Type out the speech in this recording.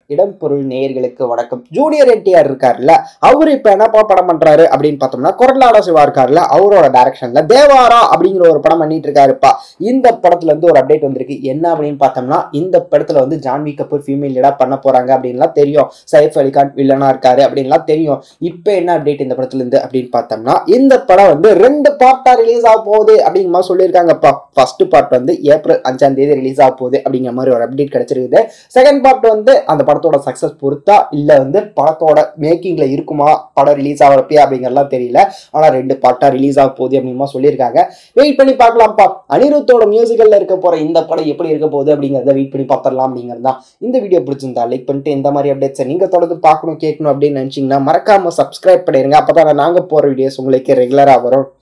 இடம் பொருள் நேயர்களுக்கு வணக்கம் ஜூனியர் என்டிஆர் இருக்காருல்ல அவர் இப்ப என்னப்பா படம் பண்றாரு அப்படின்னு பார்த்தோம்னா கொரலாட சிவா இருக்காருல்ல அவரோட டைரக்ஷன்ல தேவாரா அப்படிங்கிற ஒரு படம் பண்ணிட்டு இருக்காருப்பா இந்த படத்துல இருந்து ஒரு அப்டேட் வந்திருக்கு என்ன அப்படின்னு பார்த்தோம்னா இந்த படத்துல வந்து ஜான்வி கபூர் ஃபீமேல் லீடா பண்ண போறாங்க அப்படின்லாம் தெரியும் சைஃப் அலிகான் வில்லனா இருக்காரு அப்படின்லாம் தெரியும் இப்போ என்ன அப்டேட் இந்த படத்துல இருந்து அப்படின்னு பார்த்தோம்னா இந்த படம் வந்து ரெண்டு பார்ட்டா ரிலீஸ் ஆக போகுது அப்படிங்கிற மாதிரி சொல்லியிருக்காங்கப்பா ஃபர்ஸ்ட் பார்ட் வந்து ஏப்ரல் அஞ்சாம் தேதி ரிலீஸ் ஆக போகுது அப்படிங்கிற மாதிரி ஒரு அப்டேட் கிடைச்சிருக்குது செகண்ட் பார்ட் வந்து அந்த படத்தோட சக்ஸஸ் பொறுத்தா இல்லை வந்து படத்தோட மேக்கிங்ல இருக்குமா படம் ரிலீஸ் ஆகிறப்பே அப்படிங்கிறலாம் தெரியல ஆனால் ரெண்டு பார்ட்டா ரிலீஸ் ஆக போகுது அப்படிமா சொல்லியிருக்காங்க வெயிட் பண்ணி பார்க்கலாம்ப்பா அனிருத்தோட மியூசிக்கல்ல இருக்க போற இந்த படம் எப்படி இருக்க போகுது அப்படிங்கிறத வெயிட் பண்ணி பார்த்துடலாம் அப்படிங்கிறது தான் இந்த வீடியோ பிடிச்சிருந்தா லைக் பண்ணிட்டு இந்த மாதிரி அப்டேட்ஸை நீங்க தொடர்ந்து பார்க்கணும் கேட்கணும் அப்படின்னு நினைச்சீங்கன்னா மறக்காம சப்ஸ்கிரைப் பண்ணிருங்க அப்பதான் நாங்க போற வீடியோஸ் உங்களுக்கு ரெகுலரா வரும்